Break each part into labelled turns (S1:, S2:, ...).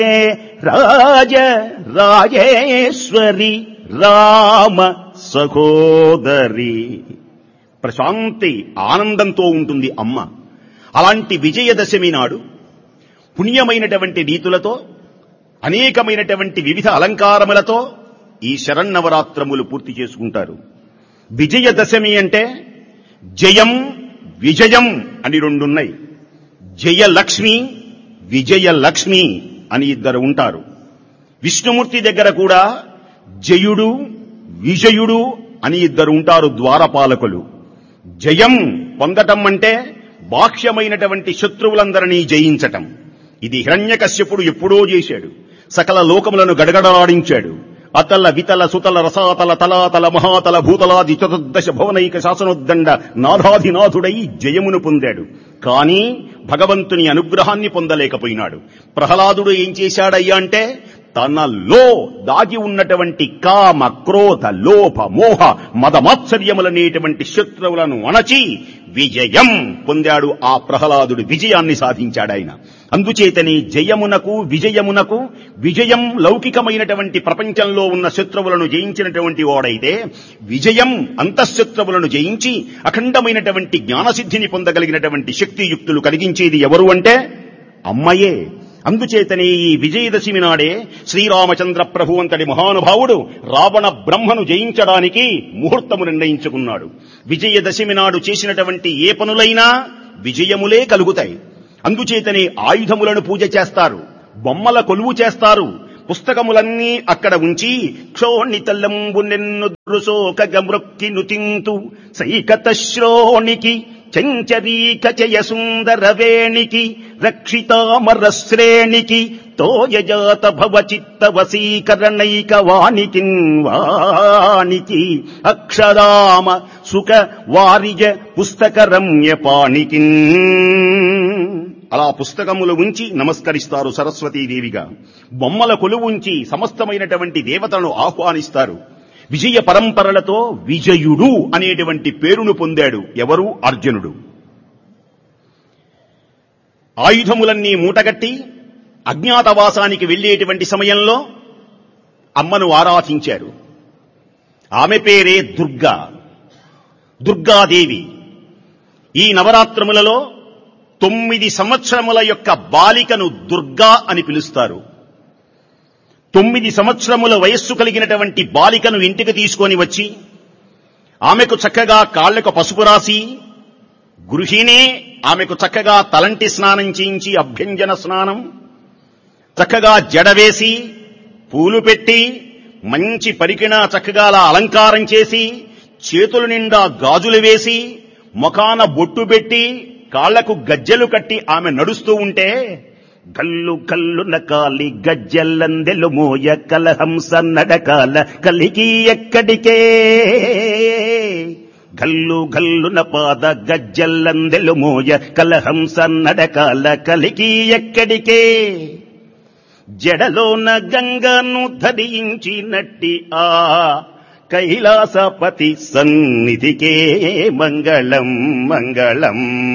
S1: రాజ రాజేశ్వరి రామ సహోదరి ప్రశాంతి ఆనందంతో ఉంటుంది అమ్మ అలాంటి విజయదశమి నాడు పుణ్యమైనటువంటి రీతులతో అనేకమైనటువంటి వివిధ అలంకారములతో ఈ శరన్నవరాత్రములు పూర్తి చేసుకుంటారు విజయదశమి అంటే జయం విజయం అని రెండున్నాయి జయలక్ష్మి విజయలక్ష్మి అని ఇద్దరు ఉంటారు విష్ణుమూర్తి దగ్గర కూడా జయుడు విజయుడు అని ఇద్దరు ఉంటారు ద్వారపాలకులు జయం పొందటం అంటే బాహ్యమైనటువంటి శత్రువులందరినీ జయించటం ఇది హిరణ్యకశ్యపుడు ఎప్పుడో చేశాడు సకల లోకములను గడగడలాడించాడు అతల వితల సుతల రసాతల తలాతల మహాతల భూతలాది చతుర్దశ భువనైక శాసనోద్దండ నాథాధినాథుడై జయమును పొందాడు కానీ భగవంతుని అనుగ్రహాన్ని పొందలేకపోయినాడు ప్రహ్లాదుడు ఏం చేశాడయ్యా అంటే తనలో దాగి ఉన్నటువంటి కామ క్రోధ లోప మోహ మదమాత్సర్యములనేటువంటి శత్రువులను అణచి విజయం పొందాడు ఆ ప్రహ్లాదుడు విజయాన్ని సాధించాడు ఆయన అందుచేతని జయమునకు విజయమునకు విజయం లౌకికమైనటువంటి ప్రపంచంలో ఉన్న శత్రువులను జయించినటువంటి వాడైతే విజయం అంతఃశత్రువులను జయించి అఖండమైనటువంటి జ్ఞానసిద్ధిని పొందగలిగినటువంటి శక్తియుక్తులు కలిగించేది ఎవరు అంటే అమ్మయే అందుచేతనే ఈ విజయదశమి నాడే శ్రీరామచంద్ర ప్రభు అంతటి మహానుభావుడు రావణ బ్రహ్మను జయించడానికి ముహూర్తము నిర్ణయించుకున్నాడు విజయదశమి నాడు చేసినటువంటి ఏ పనులైనా విజయములే కలుగుతాయి అందుచేతనే ఆయుధములను పూజ చేస్తారు బొమ్మల కొలువు చేస్తారు పుస్తకములన్నీ అక్కడ ఉంచి క్షోణితల్లంబు నిన్ను దృశోక గమృక్కి నుతింతు సైకత శ్రోణికి చంచరీక చయ సుందర వేణికి రక్షితామర శ్రేణికి తోయజాత భవ చిత్త వశీకరణైక వానికి వానికి అక్షరామ సుఖ వారిజ పుస్తక రమ్య పాణికి అలా పుస్తకములు ఉంచి నమస్కరిస్తారు సరస్వతీదేవిగా బొమ్మల కొలువు ఉంచి సమస్తమైనటువంటి దేవతలను ఆహ్వానిస్తారు విజయ పరంపరలతో విజయుడు అనేటువంటి పేరును పొందాడు ఎవరు అర్జునుడు ఆయుధములన్నీ మూటగట్టి అజ్ఞాతవాసానికి వెళ్లేటువంటి సమయంలో అమ్మను ఆరాధించారు ఆమె పేరే దుర్గా దుర్గాదేవి ఈ నవరాత్రములలో తొమ్మిది సంవత్సరముల యొక్క బాలికను దుర్గా అని పిలుస్తారు తొమ్మిది సంవత్సరముల వయస్సు కలిగినటువంటి బాలికను ఇంటికి తీసుకొని వచ్చి ఆమెకు చక్కగా కాళ్లకు పసుపు రాసి గృహిణే ఆమెకు చక్కగా తలంటి స్నానం చేయించి అభ్యంజన స్నానం చక్కగా జడవేసి పూలు పెట్టి మంచి పరికిణ చక్కగా అలా అలంకారం చేసి చేతుల నిండా గాజులు వేసి ముఖాన బొట్టు పెట్టి కాళ్లకు గజ్జెలు కట్టి ఆమె నడుస్తూ ఉంటే గల్లు గల్లు నకాలి గజ్జెల్లందెలు మోయ కలహంస నడకాల కలికి ఎక్కడికే గల్లు గల్లున పాద గజ్జెల్లందెలు మోయ కలహంస నడకాల కలికి ఎక్కడికే జడలోన గంగను ధరించినట్టి ఆ కైలాసపతి సన్నిధికే మంగళం మంగళం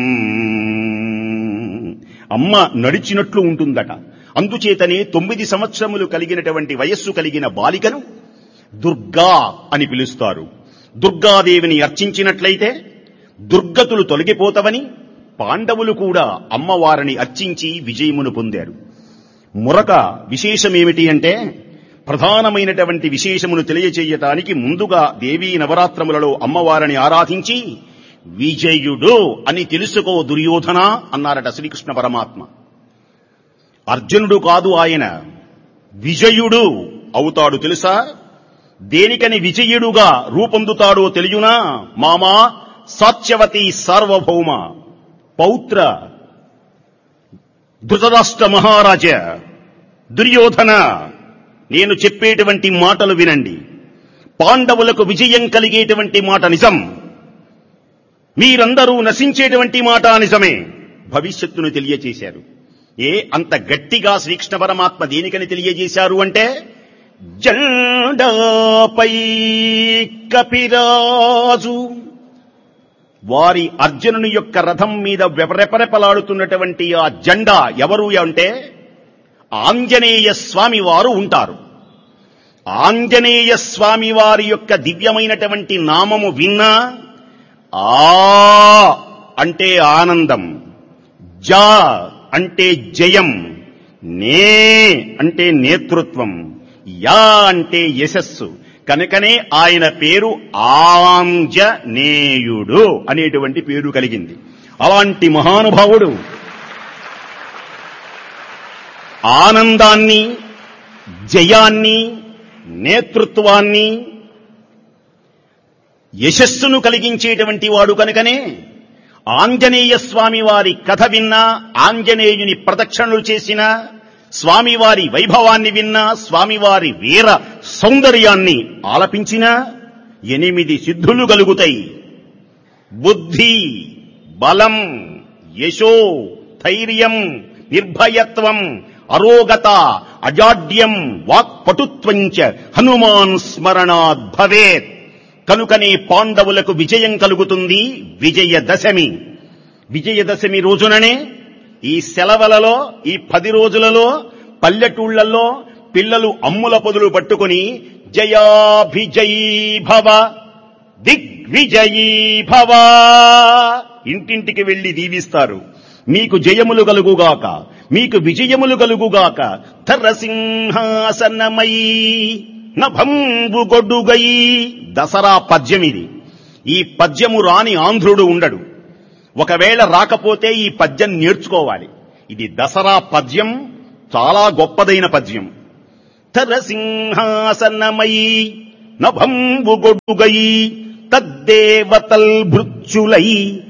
S1: అమ్మ నడిచినట్లు ఉంటుందట అందుచేతనే తొమ్మిది సంవత్సరములు కలిగినటువంటి వయస్సు కలిగిన బాలికను దుర్గా అని పిలుస్తారు దుర్గాదేవిని అర్చించినట్లయితే దుర్గతులు తొలగిపోతవని పాండవులు కూడా అమ్మవారిని అర్చించి విజయమును పొందారు మరొక విశేషమేమిటి అంటే ప్రధానమైనటువంటి విశేషమును తెలియచేయటానికి ముందుగా దేవీ నవరాత్రములలో అమ్మవారిని ఆరాధించి విజయుడు అని తెలుసుకో దుర్యోధన అన్నారట శ్రీకృష్ణ పరమాత్మ అర్జునుడు కాదు ఆయన విజయుడు అవుతాడు తెలుసా దేనికని విజయుడుగా రూపొందుతాడో తెలియనా మామా సాత్యవతి సార్వభౌమ పౌత్ర ధృతరాష్ట్ర మహారాజ దుర్యోధన నేను చెప్పేటువంటి మాటలు వినండి పాండవులకు విజయం కలిగేటువంటి మాట నిజం మీరందరూ నశించేటువంటి మాట నిజమే భవిష్యత్తును తెలియచేశారు ఏ అంత గట్టిగా శ్రీకృష్ణ పరమాత్మ దేనికని తెలియజేశారు అంటే జెండాపై కపిరాజు వారి అర్జునుని యొక్క రథం మీద రెపరెపలాడుతున్నటువంటి ఆ జెండా ఎవరు అంటే ఆంజనేయ స్వామి వారు ఉంటారు ఆంజనేయ స్వామి వారి యొక్క దివ్యమైనటువంటి నామము విన్నా ఆ అంటే ఆనందం జా అంటే జయం నే అంటే నేతృత్వం యా అంటే యశస్సు కనుకనే ఆయన పేరు ఆంజనేయుడు అనేటువంటి పేరు కలిగింది అలాంటి మహానుభావుడు ఆనందాన్ని జయాన్ని నేతృత్వాన్ని యశస్సును కలిగించేటువంటి వాడు కనుకనే ఆంజనేయ స్వామి వారి కథ విన్నా ఆంజనేయుని ప్రదక్షిణలు చేసినా స్వామివారి వైభవాన్ని విన్నా స్వామివారి వీర సౌందర్యాన్ని ఆలపించినా ఎనిమిది సిద్ధులు కలుగుతాయి బుద్ధి బలం యశో ధైర్యం నిర్భయత్వం అరోగత అజాడ్యం వాక్పటుత్వంచ హనుమాన్ స్మరణాద్ భవేత్ కనుకనే పాండవులకు విజయం కలుగుతుంది విజయదశమి విజయదశమి రోజుననే ఈ సెలవులలో ఈ పది రోజులలో పల్లెటూళ్లలో పిల్లలు అమ్ముల పొదులు పట్టుకుని జయాభిజయీ భవ దిగ్విజయీ భవ ఇంటింటికి వెళ్లి దీవిస్తారు మీకు జయములు కలుగుగాక మీకు విజయములు కలుగుగాక ధరసింహాసనమై నభంబు గొడ్డుగై దసరా పద్యం ఇది ఈ పద్యము రాని ఆంధ్రుడు ఉండడు ఒకవేళ రాకపోతే ఈ పద్యం నేర్చుకోవాలి ఇది దసరా పద్యం చాలా గొప్పదైన పద్యం ధరసింహాసనమై నభంబు గొడ్డుగై తద్దేవతల్ భృత్యులై